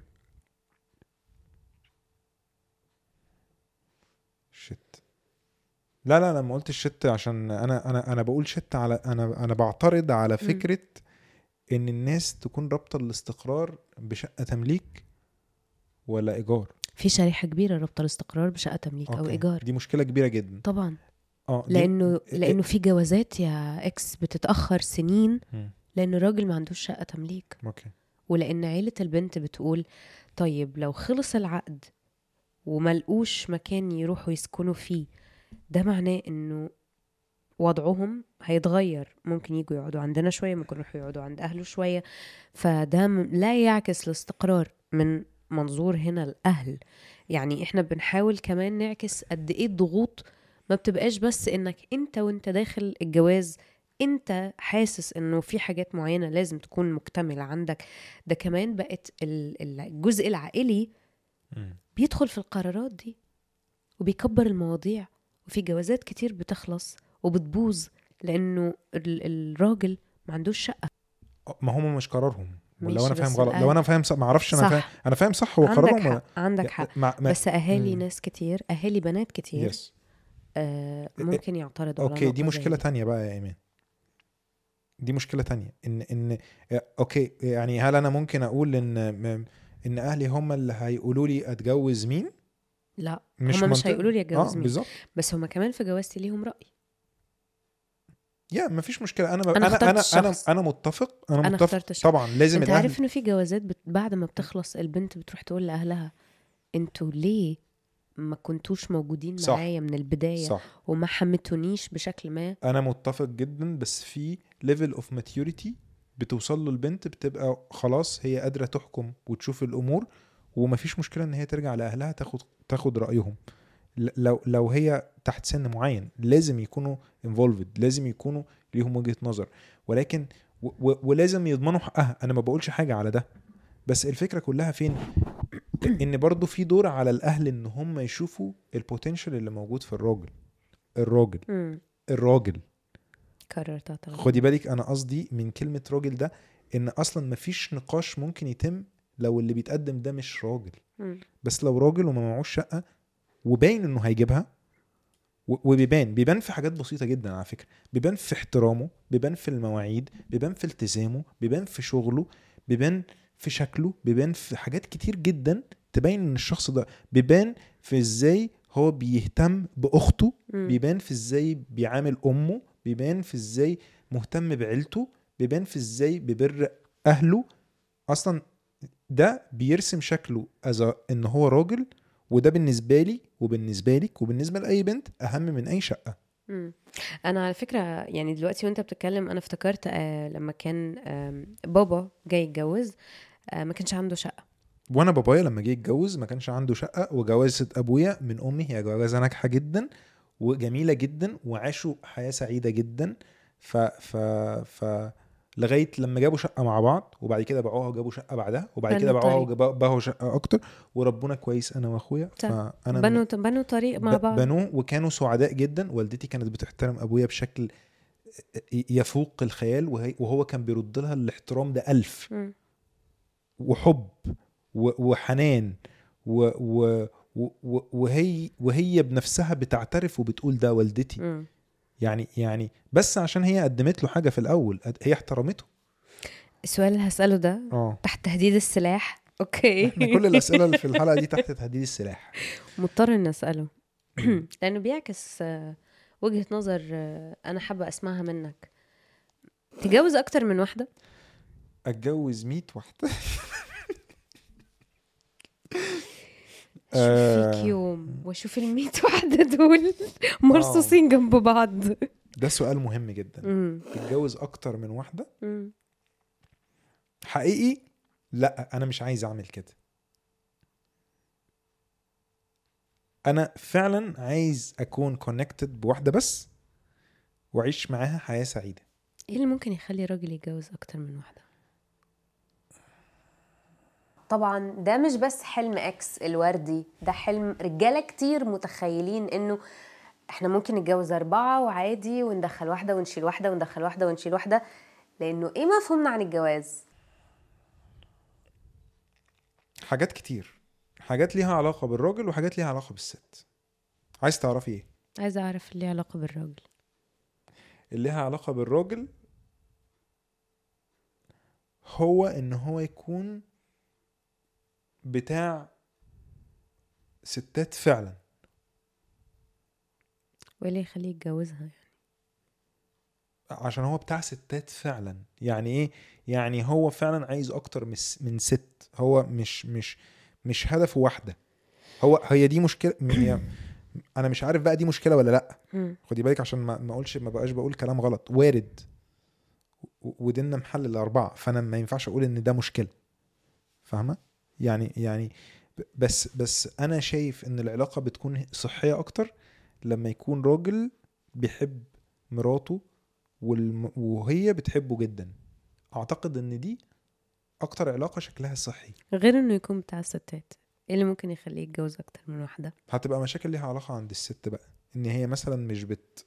شت لا لا انا ما قلتش شت عشان انا انا انا بقول شت على انا انا بعترض على مم. فكره ان الناس تكون رابطه الاستقرار بشقه تمليك ولا ايجار في شريحة كبيرة رابطة الاستقرار بشقة تمليك أو أوكي. إيجار دي مشكله كبيره جدا طبعا اه دي- لأنه إيه- لأنه في جوازات يا إكس بتتأخر سنين مم. لأن الراجل ما عندوش شقة تمليك اوكي ولأن عيلة البنت بتقول طيب لو خلص العقد وملقوش مكان يروحوا يسكنوا فيه ده معناه انه وضعهم هيتغير ممكن يجوا يقعدوا عندنا شوية ممكن يروحوا يقعدوا عند أهله شوية فده م- لا يعكس الاستقرار من منظور هنا الأهل يعني احنا بنحاول كمان نعكس قد ايه الضغوط ما بتبقاش بس انك انت وانت داخل الجواز انت حاسس انه في حاجات معينة لازم تكون مكتملة عندك ده كمان بقت ال- ال- الجزء العائلي مم. بيدخل في القرارات دي وبيكبر المواضيع وفي جوازات كتير بتخلص وبتبوظ لانه ال- الراجل ما عندوش شقه ما هم مش قرارهم ماشي، لو انا فاهم بس غلط الأهل- لو انا فاهم صح ما اعرفش انا صح. فاهم انا فاهم صح هو عندك قرارهم ولا حق عندك حق مع ما بس اهالي مم. ناس كتير اهالي بنات كتير يس آه ممكن يعترضوا على اوكي دي نقطة زي مشكله تانية بقى يا ايمان دي مشكله تانية ان ان اوكي يعني هل انا ممكن اقول ان م- ان اهلي هم اللي هيقولوا لي اتجوز مين لا مش هما مش منطقي. هيقولوا لي اتجوز اه مين بالظبط بس هما كمان في جوازتي ليهم راي يا ما فيش مشكله انا ب... أنا انا اخترت انا انا, الشخص. انا متفق انا, أنا متفق اخترت الشخص. طبعا لازم انت الاهل عارف انه في جوازات بت... بعد ما بتخلص البنت بتروح تقول لاهلها انتوا ليه ما كنتوش موجودين صح. معايا من البدايه صح وما حمتونيش بشكل ما انا متفق جدا بس في ليفل اوف ماتيوريتي بتوصل له البنت بتبقى خلاص هي قادره تحكم وتشوف الامور ومفيش مشكله ان هي ترجع لاهلها تاخد تاخد رايهم ل- لو لو هي تحت سن معين لازم يكونوا انفولفد لازم يكونوا ليهم وجهه نظر ولكن و و ولازم يضمنوا حقها انا ما بقولش حاجه على ده بس الفكره كلها فين ان برضو في دور على الاهل ان هم يشوفوا البوتنشال اللي موجود في الراجل الراجل امم الراجل كررتها طبعا خدي بالك انا قصدي من كلمه راجل ده ان اصلا مفيش نقاش ممكن يتم لو اللي بيتقدم ده مش راجل مم. بس لو راجل وما معهوش شقه وباين انه هيجيبها و- وبيبان بيبان في حاجات بسيطه جدا على فكره بيبان في احترامه بيبان في المواعيد بيبان في التزامه بيبان في شغله بيبان في شكله بيبان في حاجات كتير جدا تبين ان الشخص ده بيبان في ازاي هو بيهتم باخته مم. بيبان في ازاي بيعامل امه بيبان في ازاي مهتم بعيلته بيبان في ازاي بيبر اهله اصلا ده بيرسم شكله از ان هو راجل وده بالنسبه لي وبالنسبه لك وبالنسبه لاي بنت اهم من اي شقه مم. انا على فكره يعني دلوقتي وانت بتتكلم انا افتكرت آه لما كان آم، بابا جاي يتجوز آه ما كانش عنده شقه وانا بابايا لما جه يتجوز ما كانش عنده شقه وجوازه ابويا من امي هي جوازه ناجحه جدا وجميله جدا وعاشوا حياه سعيده جدا ف ف ف لغايه لما جابوا شقه مع بعض وبعد كده باعوها وجابوا شقه بعدها وبعد كده بنوا باعوها طريق. وباعوا شقه اكتر وربنا كويس انا واخويا صح. فانا بنوا بنوا طريق مع ب- بعض بنوه وكانوا سعداء جدا والدتي كانت بتحترم ابويا بشكل يفوق الخيال وهي وهو كان بيرد لها الاحترام ده ألف مم. وحب و- وحنان و و و- وهي وهي بنفسها بتعترف وبتقول ده والدتي مم. يعني يعني بس عشان هي قدمت له حاجه في الاول قد- هي احترمته السؤال اللي هساله ده اه تحت تهديد السلاح اوكي احنا كل الاسئله اللي في الحلقه دي تحت تهديد السلاح مضطر اني اساله لانه بيعكس آه، وجهه نظر آه، انا حابه اسمعها منك تتجوز اكتر من واحده اتجوز 100 واحده اشوف آه. فيك يوم واشوف ال 100 واحده دول مرصوصين جنب بعض ده سؤال مهم جدا مم. تتجوز اكتر من واحده مم. حقيقي لا انا مش عايز اعمل كده انا فعلا عايز اكون كونكتد بواحده بس واعيش معاها حياه سعيده ايه اللي ممكن يخلي راجل يتجوز اكتر من واحده طبعا ده مش بس حلم اكس الوردي ده حلم رجاله كتير متخيلين انه احنا ممكن نتجوز اربعه وعادي وندخل واحده ونشيل واحده وندخل واحده ونشيل واحده لانه ايه مفهومنا عن الجواز حاجات كتير حاجات ليها علاقه بالراجل وحاجات ليها علاقه بالست عايز تعرفي ايه عايزه اعرف اللي علاقه بالراجل اللي ليها علاقه بالراجل هو ان هو يكون بتاع ستات فعلا وايه اللي يخليه يتجوزها يعني عشان هو بتاع ستات فعلا يعني ايه يعني هو فعلا عايز اكتر من س- من ست هو مش مش مش هدفه واحده هو هي دي مشكله م- هي انا مش عارف بقى دي مشكله ولا لا مم. خدي بالك عشان ما ما اقولش ما بقاش بقول كلام غلط وارد و- وديننا محل الاربعه فانا ما ينفعش اقول ان ده مشكله فاهمه يعني يعني ب- بس بس انا شايف ان العلاقه بتكون صحيه اكتر لما يكون راجل بيحب مراته والم... وهي بتحبه جدا اعتقد ان دي اكتر علاقه شكلها صحي غير انه يكون بتاع الستات ايه اللي ممكن يخليه يتجوز اكتر من واحده هتبقى مشاكل ليها علاقه عند الست بقى ان هي مثلا مش بت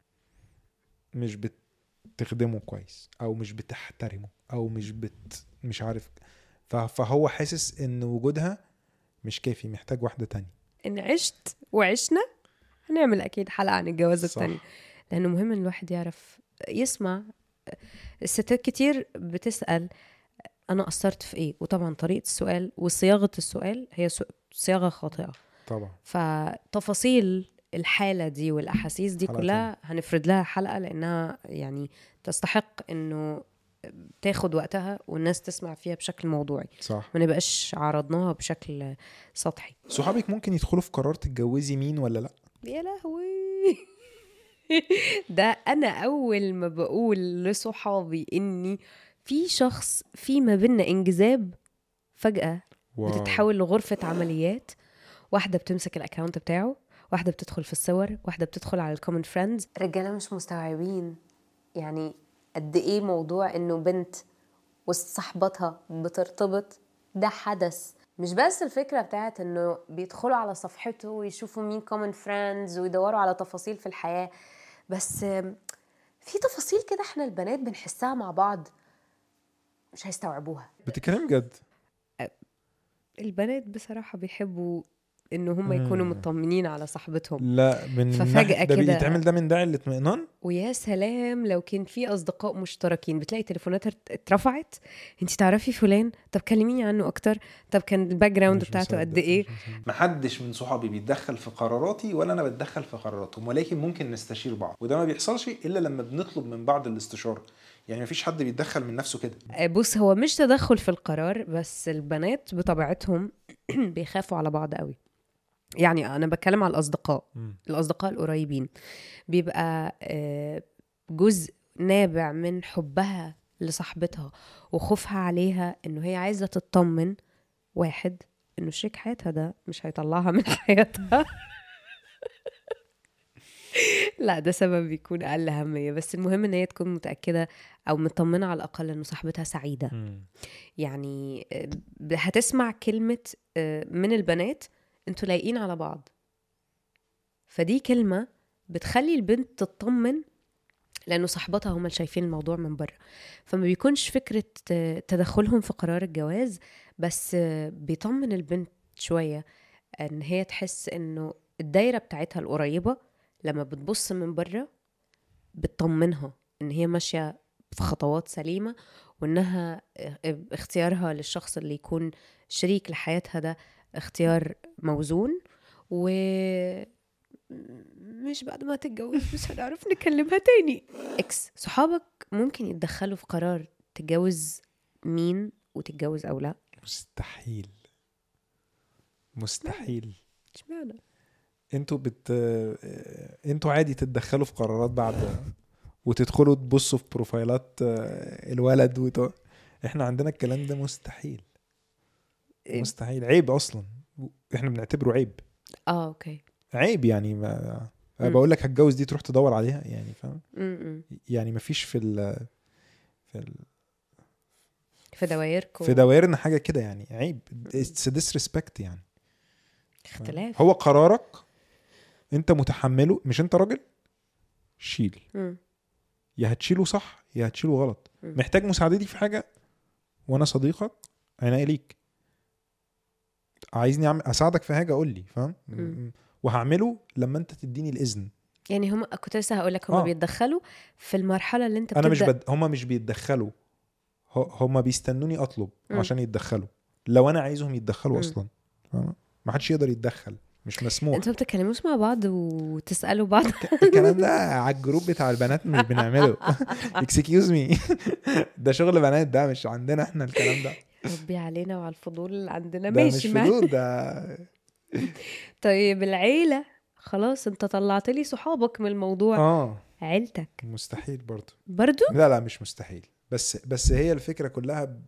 مش بتخدمه كويس او مش بتحترمه او مش بت مش عارف ف- فهو حاسس ان وجودها مش كافي محتاج واحده تانية ان عشت وعشنا هنعمل اكيد حلقه عن الجواز صح. التاني لانه مهم ان الواحد يعرف يسمع الستات كتير بتسال انا قصرت في ايه وطبعا طريقه السؤال وصياغه السؤال هي سو- صياغه خاطئه طبعا فتفاصيل الحاله دي والاحاسيس دي حلقة كلها هنفرد لها حلقه لانها يعني تستحق انه تاخد وقتها والناس تسمع فيها بشكل موضوعي صح ما نبقاش عرضناها بشكل سطحي صحابك ممكن يدخلوا في قرار تتجوزي مين ولا لا يا لهوي ده انا اول ما بقول لصحابي اني في شخص في ما بينا انجذاب فجاه واو. بتتحول لغرفه عمليات واحده بتمسك الاكونت بتاعه واحده بتدخل في الصور واحده بتدخل على الكومن فريندز الرجاله مش مستوعبين يعني قد ايه موضوع انه بنت وسط صاحبتها بترتبط ده حدث مش بس الفكرة بتاعت انه بيدخلوا على صفحته ويشوفوا مين كومن فريندز ويدوروا على تفاصيل في الحياة بس آم، في تفاصيل كده احنا البنات بنحسها مع بعض مش هيستوعبوها بتتكلم جد البنات بصراحه بيحبوا ان هم يكونوا مم. مطمنين على صاحبتهم لا من ففجأة ناحية- ده كده- بيتعمل ده من داعي الاطمئنان ويا سلام لو كان في اصدقاء مشتركين بتلاقي تليفونات ات- اترفعت انت تعرفي فلان طب كلميني عنه اكتر طب كان الباك جراوند مش بتاعته قد مصدق، ايه مش مصدق. محدش من صحابي بيتدخل في قراراتي ولا انا بتدخل في قراراتهم ولكن ممكن نستشير بعض وده ما بيحصلش الا لما بنطلب من بعض الاستشاره يعني مفيش حد بيتدخل من نفسه كده آه، بص هو مش تدخل في القرار بس البنات بطبيعتهم بيخافوا على بعض قوي يعني انا بتكلم على الاصدقاء مم. الاصدقاء القريبين بيبقى آه، جزء نابع من حبها لصاحبتها وخوفها عليها انه هي عايزه تطمن واحد انه شريك حياتها ده مش هيطلعها من حياتها لا ده سبب بيكون اقل اهميه بس المهم ان هي تكون متاكده او مطمنه على الاقل انه صاحبتها سعيده مم. يعني آه، هتسمع كلمة آه، من البنات انتوا لايقين على بعض فدي كلمة بتخلي البنت تطمن لأنه صاحبتها هم اللي شايفين الموضوع من بره فما بيكونش فكرة آه، تدخلهم في قرار الجواز بس آه، بيطمن البنت شوية ان هي تحس انه الدايرة بتاعتها القريبة لما بتبص من بره بتطمنها ان هي ماشيه في خطوات سليمه وانها اختيارها للشخص اللي يكون شريك لحياتها ده اختيار موزون و مش بعد ما تتجوز مش هنعرف نكلمها تاني اكس صحابك ممكن يتدخلوا في قرار تتجوز مين وتتجوز او لا مستحيل مستحيل اشمعنى انتوا بت انتوا عادي تتدخلوا في قرارات بعد وتدخلوا تبصوا في بروفايلات آه، الولد وت... احنا عندنا الكلام ده مستحيل إيه؟ مستحيل عيب اصلا احنا بنعتبره عيب اه اوكي عيب يعني ما أنا مم. بقول لك هتجوز دي تروح تدور عليها يعني فاهم م-م. يعني مفيش في ال في ال في دوايركم في دوائرنا حاجه كده يعني عيب اتس ديسريسبكت يعني اختلاف هو قرارك انت متحمله مش انت راجل شيل م. يا هتشيله صح يا هتشيله غلط مم. محتاج مساعدتي في حاجه وانا صديقك عناية ليك عايزني أعمل اساعدك في حاجه قول لي فاهم مم. وهعمله لما انت تديني الاذن يعني هم كنت لسه هقول لك هم آه. بيتدخلوا في المرحله اللي انت انا مش بتبدأ بد... هما مش بيتدخلوا ه- هما بيستنوني اطلب مم. عشان يتدخلوا لو انا عايزهم يتدخلوا مم. اصلا فاهمة؟ ما حدش يقدر يتدخل مش مسموح انتوا ما بتتكلموش مع بعض وتسالوا بعض الكلام ده على الجروب بتاع البنات مش بنعمله اكسكيوز مي ده شغل بنات ده مش عندنا احنا الكلام ده ربي علينا وعلى الفضول اللي عندنا ده مش ماشي معاك فضول ده طيب العيله خلاص انت طلعت لي صحابك من الموضوع اه عيلتك مستحيل برضه برضو لا لا مش مستحيل بس بس هي الفكره كلها ب...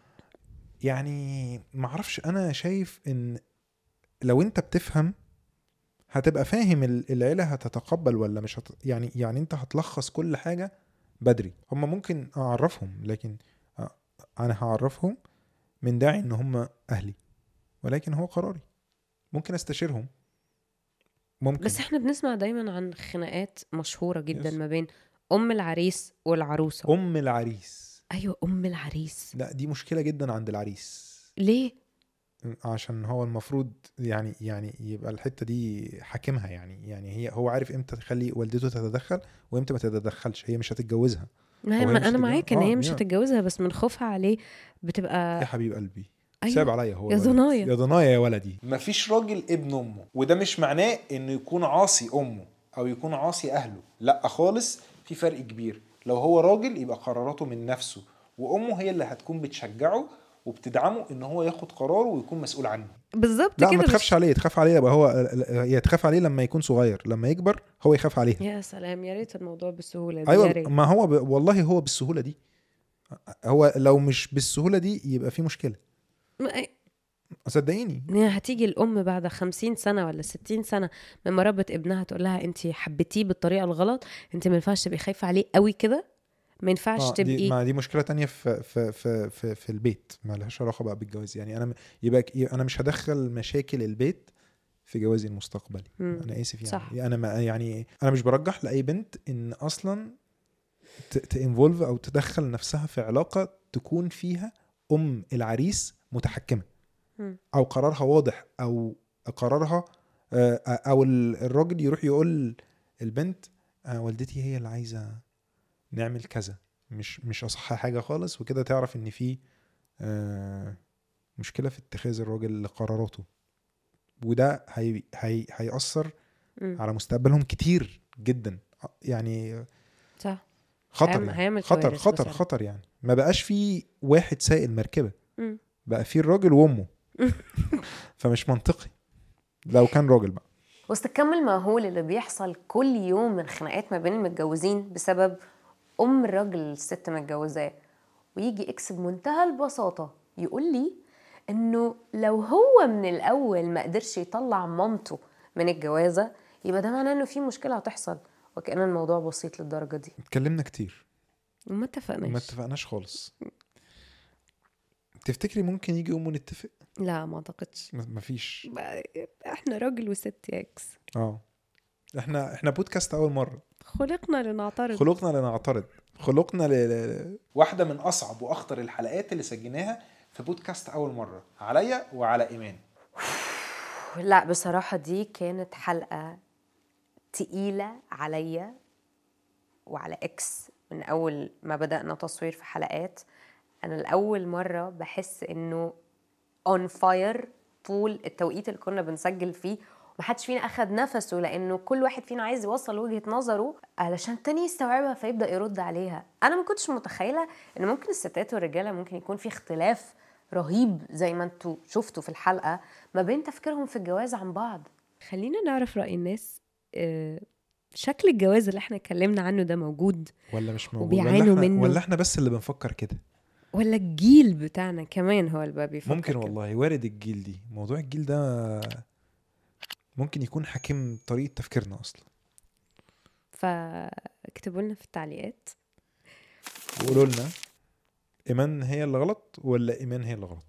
يعني ما اعرفش انا شايف ان لو انت بتفهم هتبقى فاهم ال- العيله هتتقبل ولا مش هت... يعني يعني انت هتلخص كل حاجه بدري هم ممكن اعرفهم لكن أ- انا هعرفهم من داعي ان هم اهلي ولكن هو قراري ممكن استشيرهم ممكن بس احنا بنسمع دايما عن خناقات مشهوره جدا يس. ما بين ام العريس والعروسه ام العريس ايوه ام العريس لا دي مشكله جدا عند العريس ليه عشان هو المفروض يعني يعني يبقى الحته دي حاكمها يعني يعني هي هو عارف امتى تخلي والدته تتدخل وامتى ما تتدخلش هي مش هتتجوزها ما هي هو هي ما مش انا هتتجوز- معاك ان آه، هي مش يا. هتتجوزها بس من خوفها عليه بتبقى يا حبيب قلبي أيوة. ساب عليا هو يا الولد. ضنايا. يا ضنايا يا ولدي مفيش راجل ابن امه وده مش معناه انه يكون عاصي امه او يكون عاصي اهله لا خالص في فرق كبير لو هو راجل يبقى قراراته من نفسه وامه هي اللي هتكون بتشجعه وبتدعمه ان هو ياخد قراره ويكون مسؤول عنه بالظبط لا كده ما مش- تخافش عليه تخاف عليه يبقى هو هي تخاف عليه لما يكون صغير لما يكبر هو يخاف عليها يا سلام يا ريت الموضوع بالسهوله دي يا ايوه ريت ما هو ب... والله هو بالسهوله دي هو لو مش بالسهوله دي يبقى في مشكله ما- صدقيني إن هي هتيجي الام بعد خمسين سنه ولا ستين سنه من مربة ابنها تقول لها انت حبيتيه بالطريقه الغلط انت ما ينفعش تبقي خايفه عليه قوي كده ما ينفعش آه دي تبقي ما دي مشكله تانية في في في في, في البيت ما لهاش علاقه بقى بالجواز يعني انا م- يبقى يبقى انا مش هدخل مشاكل البيت في جوازي المستقبلي مم. انا اسف يعني صح. انا ما يعني انا مش برجح لاي بنت ان اصلا تنفولف او تدخل نفسها في علاقه تكون فيها ام العريس متحكمه مم. او قرارها واضح او قرارها آه، او ال- الراجل يروح يقول البنت آه، والدتي هي اللي عايزه نعمل كذا مش مش اصح حاجه خالص وكده تعرف ان في آه، مشكله في اتخاذ الراجل لقراراته وده هي هي هيأثر مم. على مستقبلهم كتير جدا يعني صح خطر هيعمل- يعني. هيعمل خطر كوارث خطر بصراحة. خطر يعني ما بقاش في واحد سايق المركبه مم. بقى في الراجل وامه فمش منطقي لو كان راجل بقى وسط الكم المهول اللي بيحصل كل يوم من خناقات ما بين المتجوزين بسبب ام الراجل اللي الست متجوزاه ويجي اكس بمنتهى البساطه يقول لي انه لو هو من الاول ما قدرش يطلع مامته من الجوازه يبقى ده معناه انه في مشكله هتحصل وكأن الموضوع بسيط للدرجه دي اتكلمنا كتير وما اتفقناش ما اتفقناش خالص تفتكري ممكن يجي يوم ونتفق لا ما اعتقدش م- مفيش بقى- احنا راجل وست يا اكس اه احنا احنا بودكاست اول مره خلقنا لنعترض خلقنا لنعترض خلقنا ل... ل... واحده من اصعب واخطر الحلقات اللي سجلناها في بودكاست اول مره عليا وعلى ايمان لا بصراحه دي كانت حلقه تقيله عليا وعلى اكس من اول ما بدانا تصوير في حلقات انا لاول مره بحس انه اون فاير طول التوقيت اللي كنا بنسجل فيه ومحدش فينا اخد نفسه لانه كل واحد فينا عايز يوصل وجهه نظره علشان التاني يستوعبها فيبدا يرد عليها انا ما كنتش متخيله ان ممكن الستات والرجاله ممكن يكون في اختلاف رهيب زي ما انتوا شفتوا في الحلقه ما بين تفكيرهم في الجواز عن بعض خلينا نعرف رأي الناس آه، شكل الجواز اللي احنا اتكلمنا عنه ده موجود ولا مش موجود وبيعانوا ولا احنا منه. ولا احنا بس اللي بنفكر كده ولا الجيل بتاعنا كمان هو اللي بقى بيفكر ممكن كده؟ والله وارد الجيل دي موضوع الجيل ده ممكن يكون حاكم طريقه تفكيرنا اصلا فاكتبوا لنا في التعليقات وقولوا لنا ايمان هي اللي غلط ولا ايمان هي اللي غلط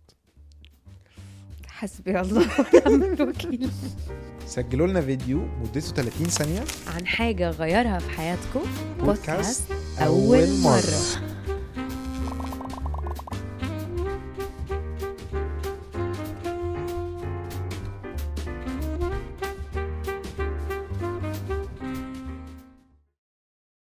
حسبي الله ونعم الوكيل سجلوا لنا فيديو مدته 30 ثانيه عن حاجة غيرها في حياتكم بودكاست أول مرة